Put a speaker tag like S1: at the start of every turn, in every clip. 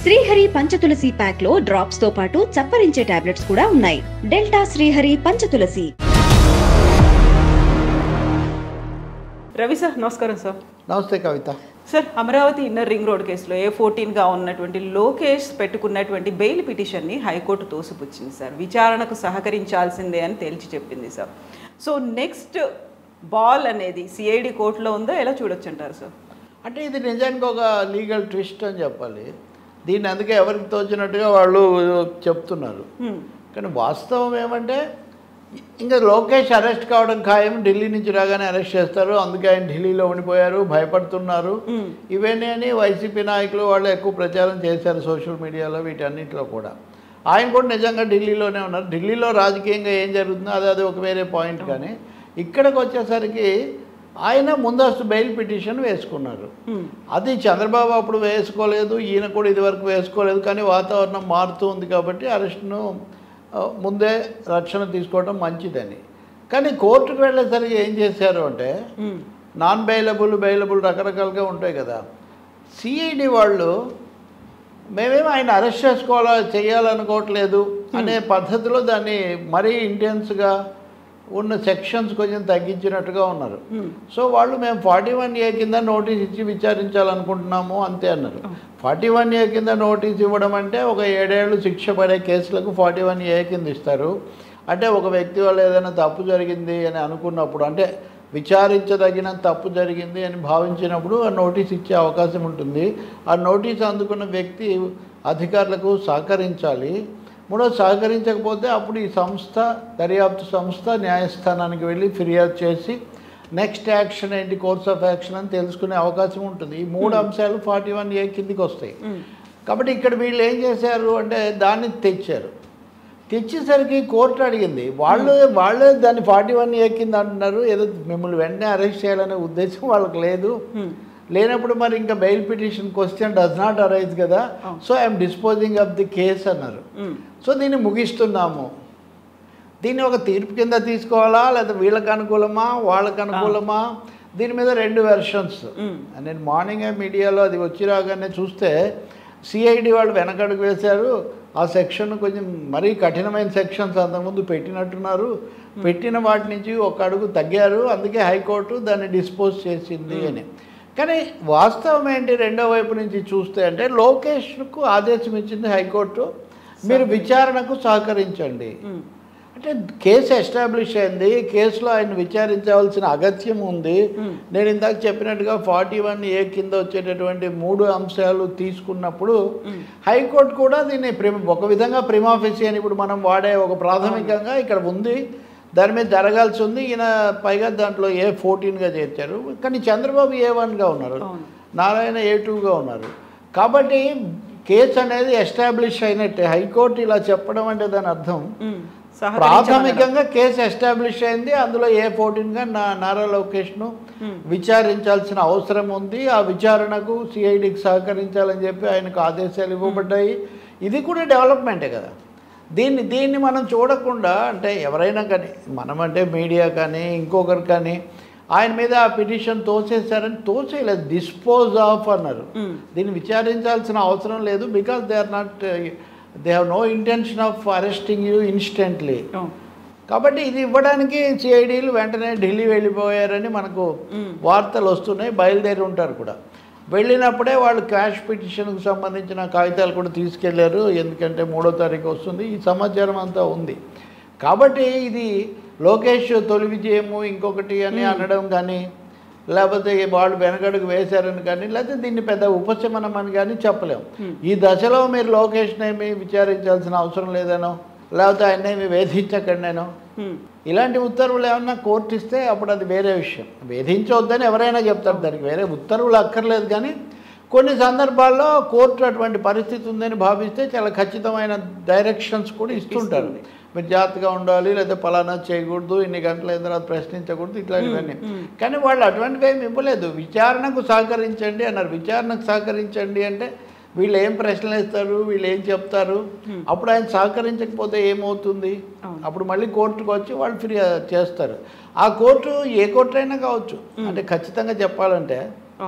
S1: Srihari Panchatulasi pack లో drops తో పాటు చప్పరించే టాబ్లెట్స్ కూడా ఉన్నాయి డెల్టా శ్రీహరి పంచతులసి
S2: రవి సార్ నమస్కారం సార్
S3: నమస్తే Kavitha
S2: sir Amaravati inner ring road కేసులో ఏ ఫోర్టీన్గా ఉన్నటువంటి లోకేష్ పెట్టుకున్నటువంటి బెయిల్ పిటిషన్ని హైకోర్టు తోసిపుచ్చింది సార్ విచారణకు సహకరించాల్సిందే అని తేల్చి చెప్పింది సార్ సో నెక్స్ట్ బాల్ అనేది సిఐడి కోర్టులో ఉందో ఎలా చూడొచ్చు అంటారు సార్
S3: అంటే ఇది నిజానికి ఒక లీగల్ ట్విస్ట్ అని చెప్పాలి దీన్ని అందుకే ఎవరికి తోచినట్టుగా వాళ్ళు చెప్తున్నారు
S2: హ్మ్.
S3: కానీ వాస్తవం ఏమంటే ఇంకా లోకేష్ అరెస్ట్ కావడం ఖాయం ఢిల్లీ నుంచి రాగానే అరెస్ట్ చేస్తారు అందుకే ఆయన ఢిల్లీలో ఉండిపోయారు భయపడుతున్నారు
S2: మ్మ్.
S3: ఇవన్నీ అని వైసీపీ నాయకులు వాళ్ళు ఎక్కువ ప్రచారం చేశారు సోషల్ మీడియాలో వీటన్నిటిలో కూడా ఆయన కూడా నిజంగా ఢిల్లీలోనే ఉన్నారు ఢిల్లీలో రాజకీయంగా ఏం జరుగుతుందో అది అది ఒక వేరే పాయింట్ కానీ ఇక్కడికి వచ్చేసరికి ఆయన ముందస్తు బెయిల్ పిటిషన్ వేసుకున్నారు
S2: హ్మ్.
S3: అది చంద్రబాబు అప్పుడు వేసుకోలేదు ఈయన కూడా ఇదివరకు వేసుకోలేదు కానీ వాతావరణం మారుతూ ఉంది కాబట్టి అరెస్ట్ను ఆ, ముందే రక్షణ తీసుకోవడం మంచిదని కానీ కోర్టుకు వెళ్ళేసరికి ఏం చేశారు అంటే
S2: హ్మ్.
S3: నాన్ బెయిలబుల్ బెయిలబుల్ రకరకాలుగా ఉంటాయి కదా సిఐడి వాళ్ళు మేమేం ఆయన అరెస్ట్ చేసుకోవాలా చేయాలనుకోవట్లేదు అనే పద్ధతిలో దాన్ని మరీ ఇంటెన్స్గా ఉన్న సెక్షన్స్ కొంచెం తగ్గించినట్టుగా ఉన్నారు
S2: హ్మ్.
S3: సో వాళ్ళు మేము ఫార్టీ వన్ ఏ కింద నోటీస్ ఇచ్చి విచారించాలనుకుంటున్నాము అంతే అన్నారు ఫార్టీ వన్ ఏ కింద నోటీస్ ఇవ్వడం అంటే ఒక ఏడేళ్ళు శిక్ష పడే కేసులకు ఫార్టీ వన్ ఏ కింద ఇస్తారు అంటే ఒక వ్యక్తి వల్ల ఏదైనా తప్పు జరిగింది అని అనుకున్నప్పుడు అంటే విచారించదగిన తప్పు జరిగింది అని భావించినప్పుడు ఆ నోటీస్ ఇచ్చే అవకాశం ఉంటుంది ఆ నోటీస్ అందుకున్న వ్యక్తి అధికారులకు సహకరించాలి మూడో సహకరించకపోతే అప్పుడు ఈ సంస్థ దర్యాప్తు సంస్థ న్యాయస్థానానికి వెళ్ళి ఫిర్యాదు చేసి నెక్స్ట్ యాక్షన్ ఏంటి కోర్స్ ఆఫ్ యాక్షన్ అని తెలుసుకునే అవకాశం ఉంటుంది ఈ మూడు అంశాలు ఫార్టీ వన్ ఏ కిందికి వస్తాయి
S2: హ్మ్.
S3: కాబట్టి ఇక్కడ వీళ్ళు ఏం చేశారు అంటే దాన్ని తెచ్చారు తెచ్చేసరికి కోర్టు అడిగింది వాళ్ళు వాళ్ళే దాన్ని ఫార్టీ వన్ ఏ కింద అంటున్నారు ఏదో మిమ్మల్ని వెంటనే అరెస్ట్ చేయాలనే ఉద్దేశం వాళ్ళకి లేదు
S2: హ్మ్.
S3: లేనప్పుడు మరి ఇంకా bail petition question does not arise కదా
S2: అవును.
S3: So I'm disposing of the case అన్నారు
S2: హ్మ్.
S3: సో దీన్ని ముగిస్తున్నాము దీన్ని ఒక తీర్పు కింద తీసుకోవాలా లేదా వీళ్ళకి అనుకూలమా వాళ్ళకి అనుకూలమా దీని మీద రెండు వెర్షన్స్
S2: మ్మ్.
S3: నేను మార్నింగ్ మీడియాలో అది వచ్చి రాగానే చూస్తే సిఐడి వాళ్ళు వెనకడుగు వేశారు ఆ సెక్షన్ కొంచెం మరీ కఠినమైన సెక్షన్స్ అంతకుముందు పెట్టినట్టున్నారు పెట్టిన వాటి నుంచి ఒక అడుగు తగ్గారు అందుకే హైకోర్టు దాన్ని డిస్పోజ్ చేసింది అని కానీ వాస్తవం ఏంటి రెండో వైపు నుంచి చూస్తే అంటే లోకేష్కు ఆదేశం ఇచ్చింది హైకోర్టు మీరు విచారణకు సహకరించండి
S2: హ్మ్.
S3: అంటే కేసు ఎస్టాబ్లిష్ అయింది కేసులో ఆయన విచారించవలసిన అగత్యం ఉంది
S2: Hmm.
S3: నేను ఇందాక చెప్పినట్టుగా ఫార్టీ వన్ ఏ కింద వచ్చేటటువంటి మూడు అంశాలు తీసుకున్నప్పుడు
S2: Hmm.
S3: హైకోర్టు కూడా దీన్ని ప్రిమ ఒక విధంగా ప్రిమాఫెసి అని ఇప్పుడు మనం వాడే ఒక ప్రాథమికంగా ఇక్కడ ఉంది దాని మీద జరగాల్సి ఉంది ఈయన పైగా దాంట్లో ఏ ఫోర్టీన్గా చేర్చారు కానీ చంద్రబాబు ఏ వన్గా ఉన్నారు
S2: అవును.
S3: నారాయణ ఏ టూగా ఉన్నారు కాబట్టి కేసు అనేది ఎస్టాబ్లిష్ అయినట్టే హైకోర్టు ఇలా చెప్పడం అంటే దాని అర్థం
S2: హ్మ్. సహకరించమనడం.
S3: ప్రాథమికంగా కేసు ఎస్టాబ్లిష్ అయింది అందులో ఏ ఫోర్టీన్గా నా నారా లోకేష్ను
S2: హ్మ్.
S3: విచారించాల్సిన అవసరం ఉంది ఆ విచారణకు సిఐడికి సహకరించాలని చెప్పి ఆయనకు ఆదేశాలు ఇవ్వబడ్డాయి ఇది కూడా డెవలప్మెంటే కదా దీన్ని దీన్ని మనం చూడకుండా అంటే ఎవరైనా కానీ మనం అంటే మీడియా కానీ ఇంకొకరు కానీ ఆయన మీద ఆ పిటిషన్ తోసేశారని తోసేయలేదు డిస్పోజ్ ఆఫ్ అన్నారు
S2: హ్మ్.
S3: దీన్ని విచారించాల్సిన అవసరం లేదు because they are not they have no intention of arresting you instantly
S2: అవును.
S3: కాబట్టి ఇది ఇవ్వడానికి సిఐడీలు వెంటనే ఢిల్లీ వెళ్ళిపోయారని మనకు
S2: మ్మ్.
S3: వార్తలు వస్తున్నాయి బయలుదేరి ఉంటారు కూడా వెళ్ళినప్పుడే వాళ్ళు క్యాష్ పిటిషన్కి సంబంధించిన కాగితాలు కూడా తీసుకెళ్లారు ఎందుకంటే మూడో తారీఖు వస్తుంది ఈ సమాచారం అంతా ఉంది కాబట్టి ఇది లోకేష్ తొలి విజయము ఇంకొకటి అని అనడం కానీ లేకపోతే వాళ్ళు వెనకడుగు వేశారని కానీ లేకపోతే దీన్ని పెద్ద ఉపశమనం అని కానీ చెప్పలేము ఈ దశలో మీరు లోకేష్ని ఏమి విచారించాల్సిన అవసరం లేదనో లేకపోతే ఆయన ఏమి వేధించకండినో
S2: హ్మ్.
S3: ఇలాంటి ఉత్తర్వులు ఏమన్నా కోర్టు ఇస్తే అప్పుడు అది వేరే విషయం వేధించవద్దని ఎవరైనా చెప్తారు దానికి వేరే ఉత్తర్వులు అక్కర్లేదు కానీ కొన్ని సందర్భాల్లో కోర్టు అటువంటి పరిస్థితి ఉందని భావిస్తే చాలా ఖచ్చితమైన డైరెక్షన్స్ కూడా ఇస్తుంటారు మీరు జాగ్రత్తగా ఉండాలి లేదా పలానా చేయకూడదు ఇన్ని గంటల అయిన తర్వాత ప్రశ్నించకూడదు ఇట్లాంటివన్నీ కానీ వాళ్ళు అటువంటివి ఏమి ఇవ్వలేదు విచారణకు సహకరించండి అన్నారు విచారణకు సహకరించండి అంటే వీళ్ళు ఏం ప్రశ్నలు వేస్తారు వీళ్ళు ఏం చెప్తారు అప్పుడు ఆయన సహకరించకపోతే ఏమవుతుంది
S2: అవును.
S3: అప్పుడు మళ్ళీ కోర్టుకు వచ్చి వాళ్ళు ఫిర్యాదు చేస్తారు ఆ కోర్టు ఏ కోర్టు అయినా కావచ్చు అంటే ఖచ్చితంగా చెప్పాలంటే
S2: అవును.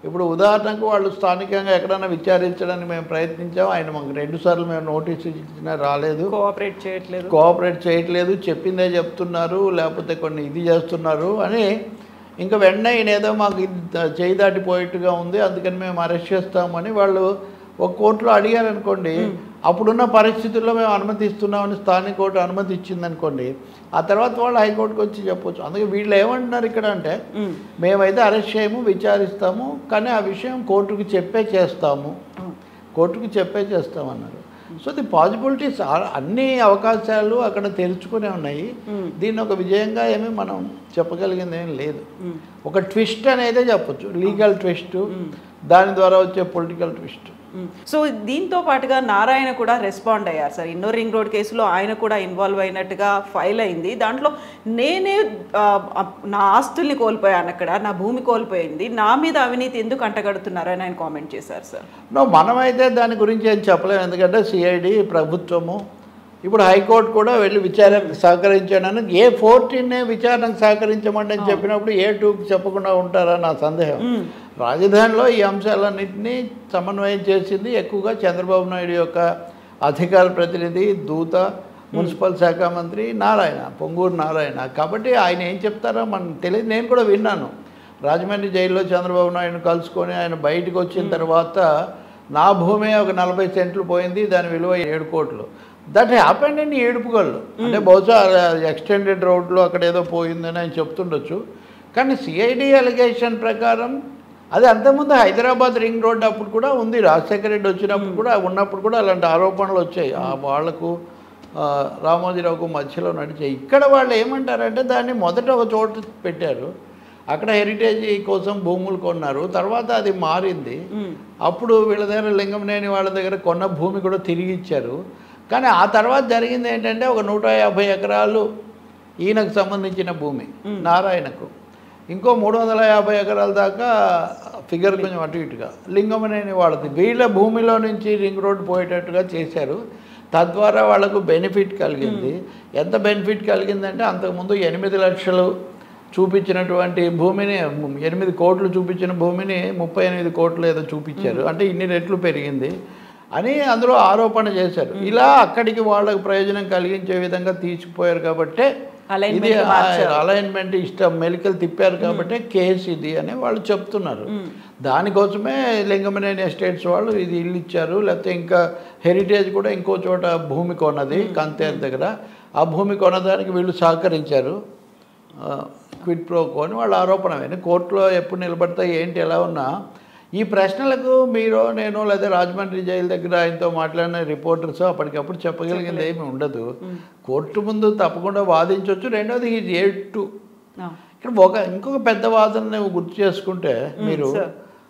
S3: ఇప్పుడు ఉదాహరణకు వాళ్ళు స్థానికంగా ఎక్కడైనా విచారించడానికి మేము ప్రయత్నించాం ఆయన మాకు రెండుసార్లు మేము నోటీసు ఇచ్చినా రాలేదు
S2: కోఆపరేట్ చేయట్లేదు
S3: కోఆపరేట్ చేయట్లేదు చెప్పిందే చెప్తున్నారు లేకపోతే కొన్ని ఇది చేస్తున్నారు అని ఇంకా వెంటనే ఈయన ఏదో మాకు ఇది ద- చేయి దాటిపోయేట్టుగా ఉంది అందుకని మేము అరెస్ట్ చేస్తామని వాళ్ళు ఒక కోర్టులో అడిగారు అనుకోండి అప్పుడున్న పరిస్థితుల్లో మేము అనుమతి ఇస్తున్నామని స్థానిక కోర్టు అనుమతి ఇచ్చింది అనుకోండి ఆ తర్వాత వాళ్ళు హైకోర్టుకి వచ్చి చెప్పొచ్చు అందుకే వీళ్ళు ఏమంటున్నారు ఇక్కడ అంటే
S2: ఉమ్.
S3: మేమైతే అరెస్ట్ చేయము విచారిస్తాము కానీ ఆ విషయం కోర్టుకు చెప్పే చేస్తాము కోర్టుకు చెప్పే చేస్తామన్నారు సో ది పాసిబిలిటీస్ అన్ని అవకాశాలు అక్కడ తెరుచుకునే ఉన్నాయి దీన్ని ఒక విజయంగా ఏమీ మనం చెప్పగలిగింది ఏం లేదు ఒక ట్విస్ట్ అనేదే చెప్పొచ్చు లీగల్ ట్విస్ట్ దాని ద్వారా వచ్చే పొలిటికల్ ట్విస్ట్
S2: మ్మ్. సో దీంతో పాటుగా నారాయణ కూడా రెస్పాండ్ అయ్యారు సార్ ఇన్నో రింగ్ రోడ్ కేసులో ఆయన కూడా ఇన్వాల్వ్ అయినట్టుగా ఫైల్ అయింది దాంట్లో నేనే ఆ, ఆ, నా ఆస్తుల్ని కోల్పోయాను అక్కడ నా భూమి కోల్పోయింది నా మీద అవినీతి ఎందుకు అంటగడుతున్నారని ఆయన కామెంట్ చేశారు సార్
S3: నో మనమైతే దాని గురించి ఏం చెప్పలేము ఎందుకంటే సిఐడి ప్రభుత్వము ఇప్పుడు హైకోర్టు కూడా వెళ్ళి విచారణకు సహకరించాడని ఏ ఫోర్టీన్నే విచారణకు సహకరించమండి అని చెప్పినప్పుడు ఏ టూకి చెప్పకుండా ఉంటారా నా సందేహం రాజధానిలో ఈ అంశాలన్నింటినీ సమన్వయం చేసింది ఎక్కువగా చంద్రబాబు నాయుడు యొక్క అధికార ప్రతినిధి దూత మున్సిపల్ శాఖ మంత్రి నారాయణ పొంగూరు నారాయణ కాబట్టి ఆయన ఏం చెప్తారో మనకు తెలియదు నేను కూడా విన్నాను రాజమండ్రి జైల్లో చంద్రబాబు నాయుడు కలుసుకొని ఆయన బయటకు వచ్చిన తర్వాత నా భూమి ఒక నలభై సెంట్లు పోయింది దాని విలువ ఏడు కోట్లు దట్ హ్యాపెండ్ ఇన్ ఏడుపుగళ్ళు అంటే బహుశా ఎక్స్టెండెడ్ రోడ్లో అక్కడ ఏదో పోయిందని ఆయన చెప్తుండొచ్చు కానీ సిఐడి అలిగేషన్ ప్రకారం అది అంతకుముందు హైదరాబాద్ రింగ్ రోడ్ అప్పుడు కూడా ఉంది రాజశేఖర రెడ్డి వచ్చినప్పుడు కూడా ఉన్నప్పుడు కూడా అలాంటి ఆరోపణలు వచ్చాయి ఆ వాళ్లకు ఆ, రామోజీరావుకు మధ్యలో నడిచాయి ఇక్కడ వాళ్ళు ఏమంటారంటే దాన్ని మొదట ఒక చోట పెట్టారు అక్కడ హెరిటేజ్ కోసం భూములు కొన్నారు తర్వాత అది మారింది అప్పుడు వీళ్ళ దగ్గర లింగంనేని వాళ్ళ దగ్గర కొన్న భూమి కూడా తిరిగి ఇచ్చారు కానీ ఆ తర్వాత జరిగింది ఏంటంటే ఒక నూట యాభై ఎకరాలు ఈయనకు సంబంధించిన భూమి నారాయణకు ఇంకో మూడు వందల యాభై ఎకరాల దాకా ఫిగర్ కొంచెం అటు ఇటుగా లింగమనేని వాళ్ళది వీళ్ళ భూమిలో నుంచి రింగ్ రోడ్ పోయేటట్టుగా చేశారు తద్వారా వాళ్ళకు బెనిఫిట్ కలిగింది ఎంత బెనిఫిట్ కలిగిందంటే అంతకుముందు ఎనిమిది లక్షలు చూపించినటువంటి భూమిని ఎనిమిది కోట్లు చూపించిన భూమిని ముప్పై ఎనిమిది కోట్లు ఏదో చూపించారు అంటే ఇన్ని రెట్లు పెరిగింది అని అందులో ఆరోపణ చేశారు ఇలా అక్కడికి వాళ్ళకు ప్రయోజనం కలిగించే విధంగా తీసుకుపోయారు కాబట్టే ఇది
S2: Alignment మార్చారు.
S3: అలైన్మెంట్ ఇష్టం మెలికలు తిప్పారు కాబట్టి కేసు ఇది అని వాళ్ళు చెప్తున్నారు దానికోసమే లింగమనేని ఎస్టేట్స్ వాళ్ళు ఇది ఇల్లు ఇచ్చారు లేకపోతే ఇంకా హెరిటేజ్ కూడా ఇంకో చోట భూమి కొన్నది కంతేరు దగ్గర ఆ భూమి కొనడానికి వీళ్ళు సహకరించారు క్విట్ ప్రోకో అని వాళ్ళ ఆరోపణ అని కోర్టులో ఎప్పుడు నిలబడతాయి ఏంటి ఎలా ఉన్నా ఈ ప్రశ్నలకు మీరు నేను లేదా రాజమండ్రి జైలు దగ్గర ఆయనతో మాట్లాడిన రిపోర్టర్స్ అప్పటికప్పుడు చెప్పగలిగింది ఏమి ఉండదు కోర్టు ముందు తప్పకుండా వాదించవచ్చు రెండోది ఈజ్ ఏ టు
S2: ఆ.
S3: ఇక్కడ ఒక ఇంకొక పెద్ద వాదన నువ్వు గుర్తు చేసుకుంటే మీరు
S2: సార్.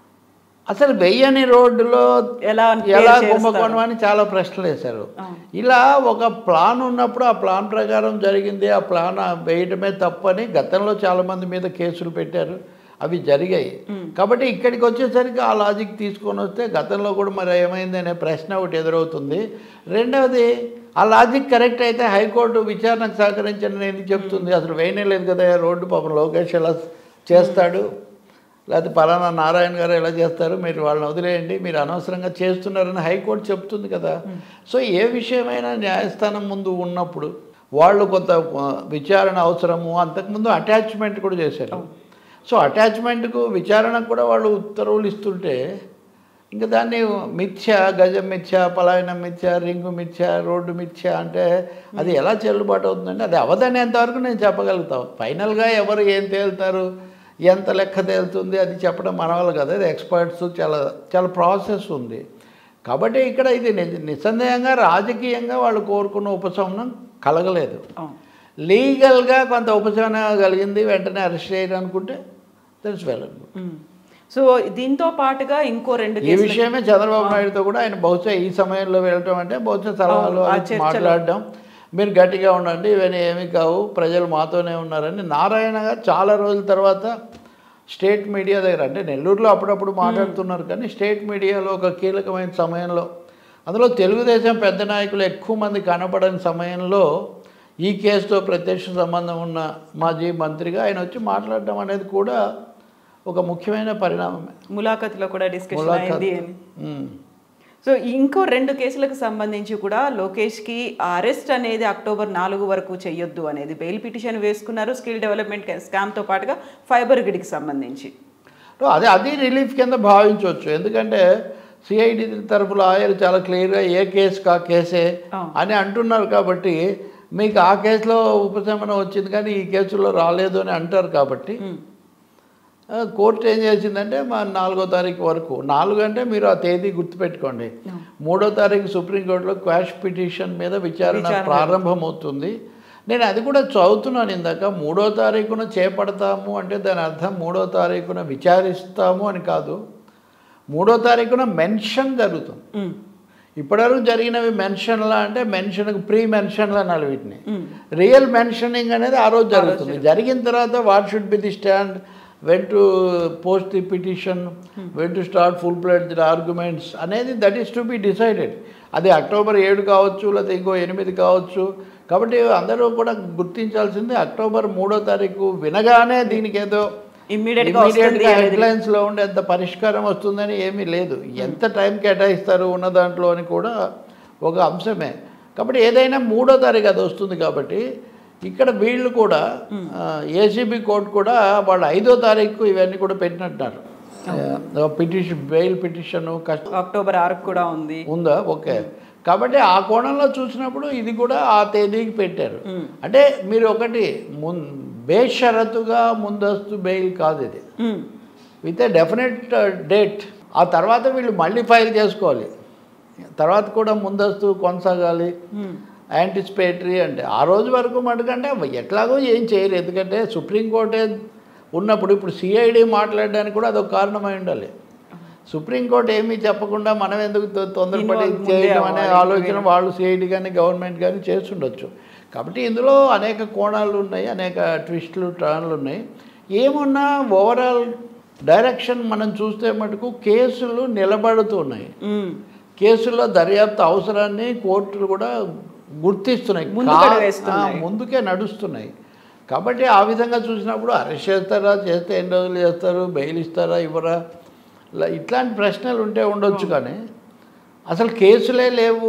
S3: అసలు వెయ్యని రోడ్డులో
S2: ఎలా
S3: ఎలా
S2: చేస్తారు?
S3: కుంభకోణం అని చాలా ప్రశ్నలు వేశారు ఇలా ఒక ప్లాన్ ఉన్నప్పుడు ఆ ప్లాన్ ప్రకారం జరిగింది ఆ ప్లాన్ వేయటమే తప్పని గతంలో చాలా మంది మీద కేసులు పెట్టారు అవి జరిగాయి కాబట్టి ఇక్కడికి వచ్చేసరికి ఆ లాజిక్ తీసుకొని వస్తే గతంలో కూడా మరి ఏమైంది అనే ప్రశ్న ఒకటి ఎదురవుతుంది రెండవది ఆ లాజిక్ కరెక్ట్ అయితే హైకోర్టు విచారణకు సహకరించండి ఎందుకు చెప్తుంది అసలు వేయనే లేదు కదా రోడ్డు పాపం లోకేష్ ఎలా చేస్తాడు లేకపోతే పలానా నారాయణ గారు ఎలా చేస్తారు మీరు వాళ్ళని వదిలేయండి మీరు అనవసరంగా చేస్తున్నారని హైకోర్టు చెప్తుంది కదా సో ఏ విషయమైనా న్యాయస్థానం ముందు ఉన్నప్పుడు వాళ్ళు కొంత ఆ, విచారణ అవసరము అంతకుముందు అటాచ్మెంట్ కూడా చేశారు సో అటాచ్మెంట్కు విచారణకు కూడా వాళ్ళు ఉత్తర్వులు ఇస్తుంటే ఇంకా దాన్ని మిథ్య గజం మిథ్య పలాయనం మిథ్య రింగు మిథ్య రోడ్డు మిథ్య అంటే అది ఎలా చెల్లుబాటు అవుతుందంటే అది అవదనేంత వరకు నేను చెప్పగలుగుతాను ఫైనల్గా ఎవరు ఏం తేలుతారు ఎంత లెక్క తేలుతుంది అది చెప్పడం మన వాళ్ళు కదా అది ఎక్స్పర్ట్స్ చాలా చాలా ప్రాసెస్ ఉంది కాబట్టి ఇక్కడ ఇది ని- నిస్సందేహంగా రాజకీయంగా వాళ్ళు కోరుకున్న ఉపశమనం కలగలేదు
S2: అవును.
S3: లీగల్గా కొంత ఉపశమనం కలిగింది వెంటనే అరెస్ట్ చేయడం అనుకుంటే తెలుసు వెళ్ళను
S2: మ్మ్. సో దీంతో పాటుగా ఇంకో రెండు
S3: ఈ
S2: కేసులు
S3: విషయమే చంద్రబాబు నాయుడుతో కూడా ఆయన బహుశా ఈ సమయంలో వెళ్ళటం అంటే బహుశా సలహాలు
S2: అవును, ఆ
S3: అవి
S2: చర్చలో.
S3: మాట్లాడడం మీరు గట్టిగా ఉండండి ఇవన్నీ ఏమీ కావు ప్రజలు మాతోనే ఉన్నారని నారాయణ గారు చాలా రోజుల తర్వాత స్టేట్ మీడియా దగ్గర అంటే నెల్లూరులో అప్పుడప్పుడు మాట్లాడుతున్నారు కానీ స్టేట్ మీడియాలో ఒక కీలకమైన సమయంలో అందులో తెలుగుదేశం పెద్ద నాయకులు ఎక్కువ మంది కనపడని సమయంలో ఈ కేసుతో ప్రత్యక్ష సంబంధం ఉన్న మాజీ మంత్రిగా ఆయన వచ్చి మాట్లాడడం అనేది కూడా ఒక ముఖ్యమైన పరిణామమే
S2: ములాఖత్లో కూడా డిస్కషన్
S3: ములాఖత్.
S2: అయింది అని
S3: ఉమ్.
S2: సో ఇంకో రెండు కేసులకు సంబంధించి కూడా లోకేష్కి అరెస్ట్ అనేది అక్టోబర్ నాలుగు వరకు చేయొద్దు అనేది బెయిల్ పిటిషన్ వేసుకున్నారు స్కిల్ డెవలప్మెంట్ స్కామ్తో పాటుగా ఫైబర్ గ్రిడ్కి సంబంధించి
S3: అదే అది రిలీఫ్ కింద భావించవచ్చు ఎందుకంటే సిఐడి తరఫు లాయర్ చాలా క్లియర్గా ఏ కేసు ఆ కేసే
S2: అవును.
S3: అని అంటున్నారు కాబట్టి మీకు ఆ కేసులో ఉపశమనం వచ్చింది కానీ ఈ కేసులో రాలేదు అని అంటారు కాబట్టి
S2: ఉమ్.
S3: ఆ, కోర్టు ఏం చేసిందంటే మా నాలుగో తారీఖు వరకు నాలుగు అంటే మీరు ఆ తేదీ గుర్తుపెట్టుకోండి మూడో తారీఖు సుప్రీంకోర్టులో క్వాష్ పిటిషన్ మీద విచారణ
S2: విచారణ.
S3: ప్రారంభమవుతుంది నేను అది కూడా చదువుతున్నాను ఇందాక మూడో తారీఖున చేపడతాము అంటే దాని అర్థం మూడో తారీఖున విచారిస్తాము అని కాదు మూడో తారీఖున మెన్షన్ జరుగుతుంది
S2: ఉమ్.
S3: ఇప్పటివరకు జరిగినవి మెన్షన్లా అంటే మెన్షన్ ప్రీ మెన్షన్లు అనాలి వీటిని
S2: ఉమ్.
S3: రియల్ మెన్షనింగ్ అనేది ఆ రోజు జరుగుతుంది జరిగిన తర్వాత what should be the stand when to post the petition when to start full plate arguments అనేది that is to be decided అది అక్టోబర్ ఏడు కావచ్చు లేకపోతే ఇంకో ఎనిమిది కావచ్చు కాబట్టి అందరూ కూడా గుర్తించాల్సింది అక్టోబర్ మూడో తారీఖు వినగానే దీనికి ఏదో
S2: Immediate గా వస్తుంది
S3: ఇమీడియట్గా
S2: అనేది.
S3: హెడ్లైన్స్లో ఉండేంత పరిష్కారం వస్తుందని ఏమీ లేదు ఎంత టైం కేటాయిస్తారు ఉన్న దాంట్లో అని కూడా ఒక అంశమే కాబట్టి ఏదైనా మూడో తారీఖు అది వస్తుంది కాబట్టి ఇక్కడ వీళ్ళు కూడా ఏసీబీ కోర్టు కూడా వాళ్ళు ఐదో తారీఖు ఇవన్నీ కూడా పెట్టినట్టున్నారు పిటిషన్ బెయిల్ పిటిషన్ కష్ట
S2: అక్టోబర్ ఆరుకు కూడా ఉంది
S3: ఉందా ఓకే కాబట్టి ఆ కోణంలో చూసినప్పుడు ఇది కూడా ఆ తేదీకి పెట్టారు
S2: ఉమ్.
S3: అంటే మీరు ఒకటి మున్ బేషరతుగా ముందస్తు బెయిల్ కాదు ఇది
S2: um.
S3: With a definite date ఆ తర్వాత వీళ్ళు మళ్ళీ ఫైల్ చేసుకోవాలి తర్వాత కూడా ముందస్తు కొనసాగాలి
S2: ఉమ్.
S3: యాంటిసిపేటరీ అంటే ఆ రోజు వరకు మటుకంటే ఎట్లాగో ఏం చేయరు ఎందుకంటే సుప్రీంకోర్టే ఉన్నప్పుడు ఇప్పుడు సిఐడి మాట్లాడడానికి కూడా అదొక కారణమై ఉండాలి సుప్రీంకోర్టు ఏమీ చెప్పకుండా మనం ఎందుకు తొ- తొందరపడి
S2: Involve ముందే
S3: చేయడం అనే
S2: అవ్వాలి.
S3: ఆలోచన వాళ్ళు సిఐడి కానీ గవర్నమెంట్ కానీ చేస్తుండొచ్చు కాబట్టి ఇందులో అనేక కోణాలు ఉన్నాయి అనేక ట్విస్టులు టర్న్లు ఉన్నాయి ఏమున్నా ఓవరాల్ డైరెక్షన్ మనం చూస్తే మటుకు కేసులు నిలబడుతున్నాయి
S2: ఉమ్.
S3: కేసుల్లో దర్యాప్తు అవసరాన్ని కోర్టులు కూడా గుర్తిస్తున్నాయి
S2: ముందుకు
S3: కా-
S2: అడుగేస్తున్నాయి.
S3: ఆ, ముందుకే నడుస్తున్నాయి కాబట్టి ఆ విధంగా చూసినప్పుడు అరెస్ట్ చేస్తారా చేస్తే ఎన్ని రోజులు చేస్తారు బెయిల్ ఇస్తారా ఇవ్వరా ఇలా ఇట్లాంటి ప్రశ్నలు ఉంటే ఉండొచ్చు కానీ అసలు కేసులే లేవు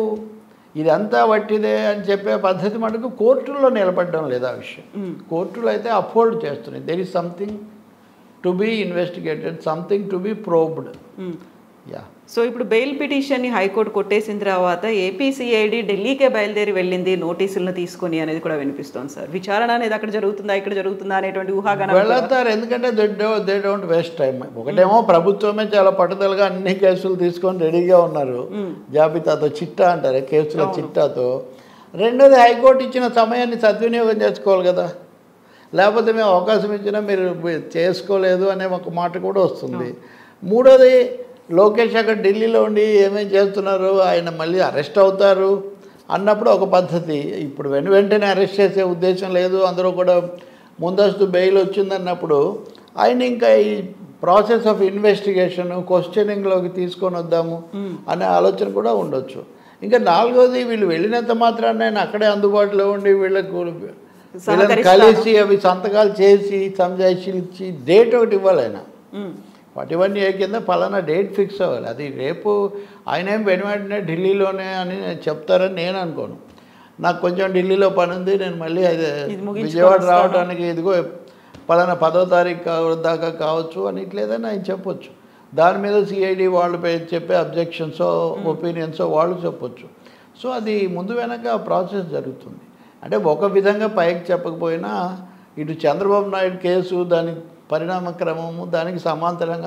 S3: ఇదంతా వట్టిదే అని చెప్పే పద్ధతి మటుకు కోర్టుల్లో నిలబడడం లేదు ఆ విషయం
S2: ఉమ్.
S3: కోర్టులు అయితే అఫోర్డ్ చేస్తున్నాయి there is something to be investigated something to be probed
S2: um.
S3: Ya
S2: so ఇప్పుడు బెయిల్ పిటిషన్ని హైకోర్టు కొట్టేసిన తర్వాత ఏపీసీఐడి ఢిల్లీకే బయలుదేరి వెళ్ళింది నోటీసులను తీసుకొని అనేది కూడా వినిపిస్తోంది సార్ విచారణ అనేది అక్కడ జరుగుతుందా ఇక్కడ జరుగుతుందా అనేటువంటి ఊహాగానం కూడా-
S3: వెళతారు ఎందుకంటే దే డోంట్ వేస్ట్ టైం ఒకటేమో ప్రభుత్వమే చాలా పట్టుదలగా అన్ని కేసులు తీసుకొని రెడీగా ఉన్నారు జాబితాతో చిట్టా అంటారు కేసుల చిట్టాతో రెండోది హైకోర్టు ఇచ్చిన సమయాన్ని సద్వినియోగం చేసుకోవాలి కదా లేకపోతే మేము అవకాశం ఇచ్చినా మీరు చేసుకోలేదు అనే ఒక మాట కూడా వస్తుంది మూడోది లోకేష్ అక్కడ ఢిల్లీలో ఉండి ఏమేం చేస్తున్నారు ఆయన మళ్ళీ అరెస్ట్ అవుతారు అన్నప్పుడు ఒక పద్ధతి ఇప్పుడు వెను వెంటనే అరెస్ట్ చేసే ఉద్దేశం లేదు అందరూ కూడా ముందస్తు బెయిల్ వచ్చిందన్నప్పుడు ఆయన ఇంకా ఈ ప్రాసెస్ ఆఫ్ ఇన్వెస్టిగేషన్ క్వశ్చనింగ్లోకి తీసుకొని వద్దాము అనే ఆలోచన కూడా ఉండొచ్చు ఇంకా నాలుగోది వీళ్ళు వెళ్ళినంత మాత్రాన నేను అక్కడే అందుబాటులో ఉండి వీళ్ళకు వీళ్ళని
S2: సహకరిస్తాను.
S3: కలిసి అవి సంతకాలు చేసి సంజాయిషీలు ఇచ్చి డేట్ ఒకటి ఇవ్వాలి ఆయన
S2: ఉమ్.
S3: ఫార్టీ వన్ ఏ కింద ఫలానా డేట్ ఫిక్స్ అవ్వాలి అది రేపు ఆయన ఏం వెను వెంటనే ఢిల్లీలోనే అని నేను చెప్తారని నేను అనుకోను నాకు కొంచెం ఢిల్లీలో పని ఉంది నేను మళ్ళీ అది
S2: ఇది ముగించుకొని
S3: విజయవాడ
S2: వస్తాను.
S3: రావడానికి ఇదిగో పలానా పదో తారీఖు కావ- దాకా కావచ్చు అని ఇట్లేదని ఆయన చెప్పొచ్చు దాని మీద సిఐడి వాళ్ళు పే- చెప్పే అబ్జెక్షన్సో ఒపీనియన్సో వాళ్ళు చెప్పొచ్చు సో అది ముందు వెనక ప్రాసెస్ జరుగుతుంది అంటే ఒక విధంగా పైకి చెప్పకపోయినా ఇటు చంద్రబాబు నాయుడు కేసు దాని పరిణామ క్రమము దానికి సమాంతరంగా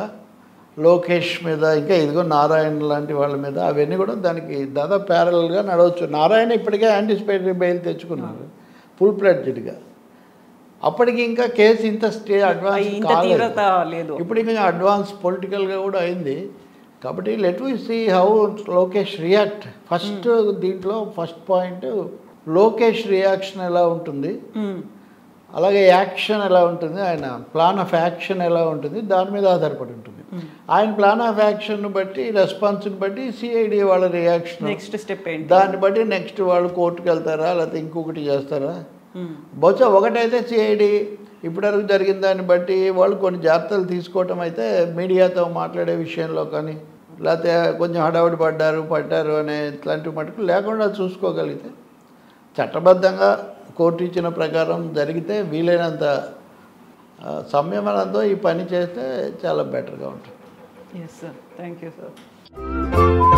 S3: లోకేష్ మీద ఇంకా ఇదిగో నారాయణ లాంటి వాళ్ళ మీద అవన్నీ కూడా దానికి దాదాపు ప్యారల్గా నడవచ్చు నారాయణ ఇప్పటికే యాంటిసిపేటరీ బెయిల్ తెచ్చుకున్నారు ఫుల్ ప్లెడ్జ్డ్గా అప్పటికి ఇంకా కేసు ఇంత స్టే అడ్వాన్స్
S2: ఇంత తీవ్రత లేదు
S3: ఇప్పుడు ఇంకా అడ్వాన్స్ పొలిటికల్గా కూడా అయింది కాబట్టి let we see how Lokesh react first దీంట్లో ఫస్ట్ పాయింట్ లోకేష్ రియాక్షన్ ఎలా ఉంటుంది
S2: ఉమ్.
S3: అలాగే యాక్షన్ ఎలా ఉంటుంది ఆయన ప్లాన్ ఆఫ్ యాక్షన్ ఎలా ఉంటుంది దాని మీద ఆధారపడి ఉంటుంది ఆయన ప్లాన్ ఆఫ్ యాక్షన్ను బట్టి రెస్పాన్స్ని బట్టి సిఐడి వాళ్ళ రియాక్షన్
S2: నెక్స్ట్ స్టెప్ ఏంటి
S3: దాన్ని బట్టి నెక్స్ట్ వాళ్ళు కోర్టుకు వెళ్తారా లేకపోతే ఇంకొకటి చేస్తారా
S2: ఉమ్.
S3: బహుశా ఒకటైతే సిఐడి ఇప్పటివరకు జరిగిన దాన్ని బట్టి వాళ్ళు కొన్ని జాగ్రత్తలు తీసుకోవటం అయితే మీడియాతో మాట్లాడే విషయంలో కానీ లేకపోతే కొంచెం హడావుడి పడ్డారు పడ్డారు అనే ఇట్లాంటి మటుకు లేకుండా చూసుకోగలిగితే చట్టబద్ధంగా కోర్టు ఇచ్చిన ప్రకారం జరిగితే వీలైనంత ఆ, సంయమనంతో ఈ పని చేస్తే చాలా బెటర్గా ఉంటుంది
S2: yes sir thank you sir